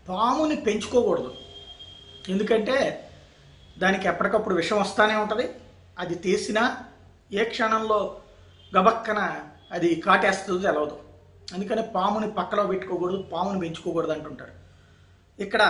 పాముని పెంచుకోకూడదు ఎందుకంటే దానికి ఎప్పటికప్పుడు విషం వస్తానే ఉంటుంది అది తీసినా ఏ క్షణంలో గబక్కన అది కాటేస్తుందో తెలవదు అందుకని పాముని పక్కలో పెట్టుకోకూడదు పాముని పెంచుకోకూడదు అంటుంటారు ఇక్కడ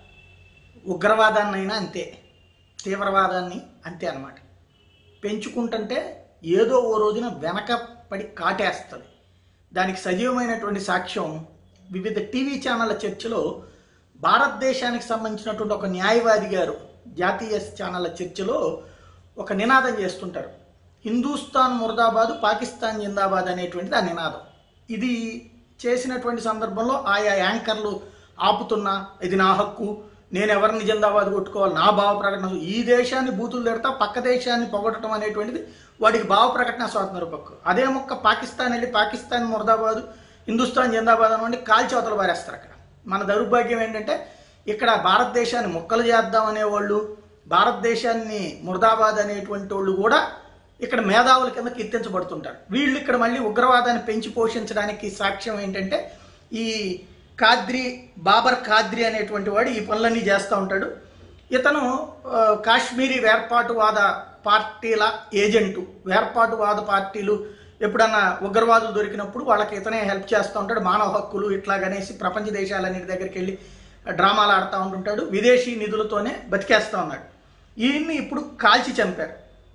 ఉగ్రవాదాన్నైనా అంతే తీవ్రవాదాన్ని అంతే అన్నమాట పెంచుకుంటుంటే ఏదో ఓ రోజున వెనక పడి కాటేస్తుంది దానికి సజీవమైనటువంటి సాక్ష్యం వివిధ టీవీ ఛానళ్ళ చర్చలో భారతదేశానికి సంబంధించినటువంటి ఒక న్యాయవాది గారు జాతీయ ఛానళ్ళ చర్చలో ఒక నినాదం చేస్తుంటారు హిందూస్థాన్ ముర్దాబాద్ పాకిస్తాన్ జిందాబాద్ అనేటువంటిది ఆ నినాదం ఇది చేసినటువంటి సందర్భంలో ఆయా యాంకర్లు ఆపుతున్నా ఇది నా హక్కు నేను ఎవరిని జిందాబాద్ కొట్టుకోవాలి నా భావ ప్రకటన ఈ దేశాన్ని బూతులు తిడతా పక్క దేశాన్ని పొగడటం అనేటువంటిది వాడికి భావ ప్రకటన స్వాతంత్ర హక్కు అదే మొక్క పాకిస్తాన్ వెళ్ళి పాకిస్తాన్ ముర్దాబాద్ హిందుస్థాన్ జిందాబాద్ అని కాల్చి అవతల పారేస్తారు అక్కడ మన దౌర్భాగ్యం ఏంటంటే ఇక్కడ భారతదేశాన్ని ముక్కలు చేద్దాం అనేవాళ్ళు భారతదేశాన్ని ముర్దాబాద్ అనేటువంటి వాళ్ళు కూడా ఇక్కడ మేధావుల కింద కీర్తించబడుతుంటారు వీళ్ళు ఇక్కడ మళ్ళీ ఉగ్రవాదాన్ని పెంచి పోషించడానికి సాక్ష్యం ఏంటంటే ఈ కాద్రి బాబర్ కాద్రి అనేటువంటి వాడు ఈ పనులన్నీ చేస్తూ ఉంటాడు ఇతను ఆ, కాశ్మీరీ వేర్పాటువాద పార్టీల ఏజెంటు వేర్పాటువాద పార్టీలు ఎప్పుడన్నా ఉగ్రవాదులు దొరికినప్పుడు వాళ్ళకి ఇతనే హెల్ప్ చేస్తూ ఉంటాడు మానవ హక్కులు ఇట్లాగనేసి ప్రపంచ దేశాలన్నిటి దగ్గరికి వెళ్ళి డ్రామాలు ఆడుతూ ఉంటుంటాడు విదేశీ నిధులతోనే బతికేస్తూ ఉన్నాడు ఈయన్ని ఇప్పుడు కాల్చి చంపారు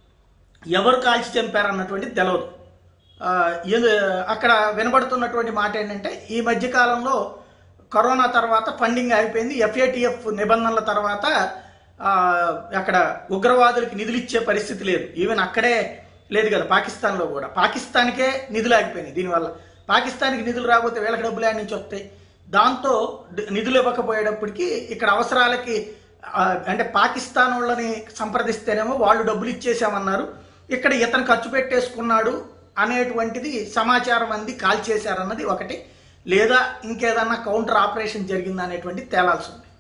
ఎవరు కాల్చి చంపారు అన్నటువంటిది తెలియదు ఆ, ఎందు- అక్కడ వినబడుతున్నటువంటి మాట ఏంటంటే ఈ మధ్య కాలంలో కరోనా తర్వాత ఫండింగ్ అయిపోయింది ఎఫ్ఏటిఎఫ్ నిబంధనల తర్వాత ఆ, అక్కడ ఉగ్రవాదులకి నిధులు ఇచ్చే పరిస్థితి లేదు ఈవెన్ అక్కడే లేదు కదా పాకిస్తాన్లో కూడా పాకిస్తాన్కే నిధులు ఆగిపోయినాయి దీనివల్ల పాకిస్తాన్కి నిధులు రాకపోతే వీళ్ళకి డబ్బులు ఆడి నుంచి వస్తాయి దాంతో డ- నిధులు ఇవ్వకపోయేటప్పటికి ఇక్కడ అవసరాలకి ఆ, అంటే పాకిస్తాన్ వాళ్ళని సంప్రదిస్తేనేమో వాళ్ళు డబ్బులు ఇచ్చేసామన్నారు ఇక్కడ ఇతను ఖర్చు పెట్టేసుకున్నాడు అనేటువంటిది సమాచారం అంది కాల్ చేశారన్నది ఒకటి లేదా ఇంకేదన్నా కౌంటర్ ఆపరేషన్ జరిగిందా అనేటువంటిది తేలాల్సి ఉంది